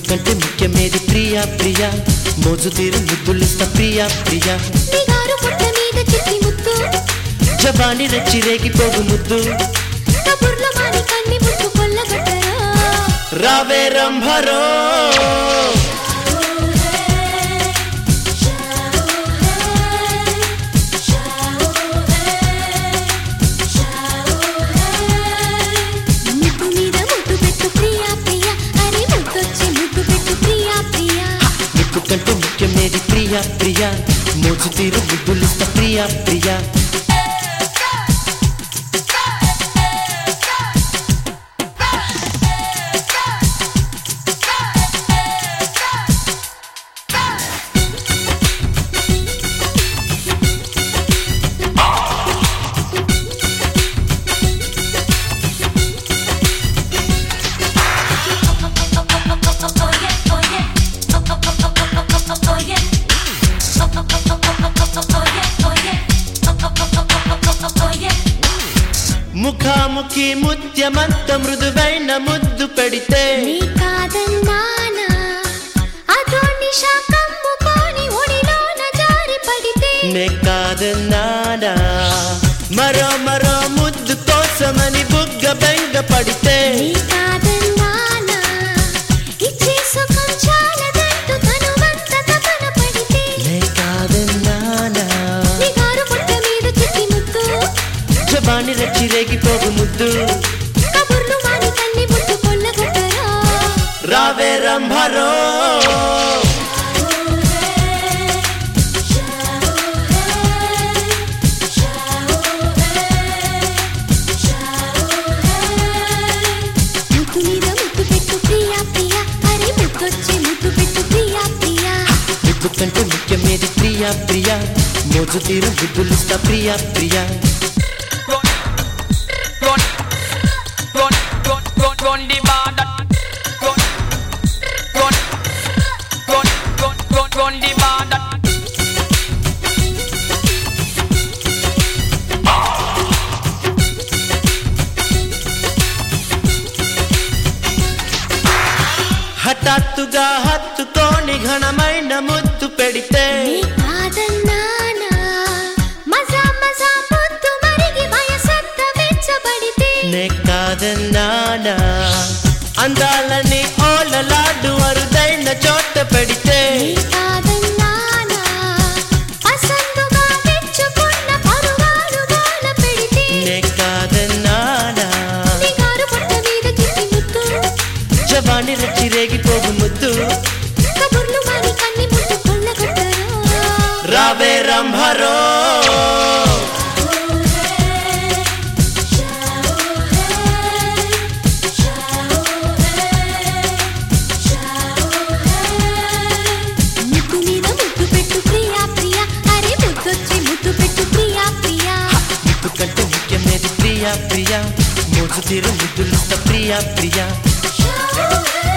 కంటే ముఖ్యమేది ప్రియా ప్రియా మోజు తీరు ముద్దులిస్తా ప్రియా ప్రియా నిగారు పుట్ట మీద చిట్టి ముత్తు జవాని రెచ్చి రేగిపోగు ముద్దు కబుర్ల మాని కన్ని ముట్టు కొల్లగొట్టరా రావే రంభరో ముద్దు మీద ముద్దు పెట్టు ప్రియా ప్రియా అరే ముద్దొచ్చి ముద్దు పెట్టు ప్రియా ప్రియా నిప్పు కంటే ముఖ్యమేది ప్రియా ప్రియా మోజు తీరు ముద్దులిస్తా ప్రియా ప్రియా ముఖాముఖి ముత్యమంత మృదువైన ముద్దు పెడితే నీ కాదన్నానా అదో నిషా కమ్ముకొని ఒడిలోన జారి పడితే నే కాదన్నానా మరో మరో ముద్దు కోసమని బుగ్గ బెంగ పడితే నీ కాదన్నానా ఇచ్చే సుఖం చాలదంటూ తనువంత తపన పడితే నే కాదన్నానా నిగారు పుట్ట మీద చిట్టి ముత్తు జవాని రచ్చి రేగిపోగు ముద్దు కబుర్లు మాని కన్ని ముట్టు కొల్లగొట్టరా రావే రంభరో ముద్దు మీద ముద్దు పెట్టు ప్రియా ప్రియా అరే ముద్దొచ్చి ముద్దు పెట్టు ప్రియా ప్రియా ముద్దు కంటే ముఖ్యమేది ప్రియా ప్రియా మోజు తీరు బుద్ధులిస్తా Priya Priya run, run, run, run, run the border. Run, run, run, run, run, run the border. హఠాత్తుగా హత్తుకోని ఘనమైన ముద్దు పెడితే నీ కాదన్నానా మజా మజా ముద్దు మరిగి వయసంత వెచ్చబడితే నే కాదన్నానా అందాలని ఓలలాడు అరుదైన చోట పెడితే నీ కాదన్నానా పసందుగా తెచ్చుకున్న పరువాలు వాన పెడితే నే కాదన్నానా నిగారు పుట్ట మీద చిట్టి ముత్తు జవాని రచ్చి రేగిపోగు ముద్దు కబుర్లు మాని కన్ని ముట్టు కొల్లగొట్టరా రావే రంభరో ముద్దు మీద ముద్దు పెట్టు ప్రియా ప్రియా అరే ముద్దొచ్చి ముద్దు పెట్టు ప్రియా ప్రియా ముద్దు కంటే ముఖ్యమేది ప్రియా ప్రియా మోజు తీరు ముద్దులిస్తా ప్రియా ప్రియా షా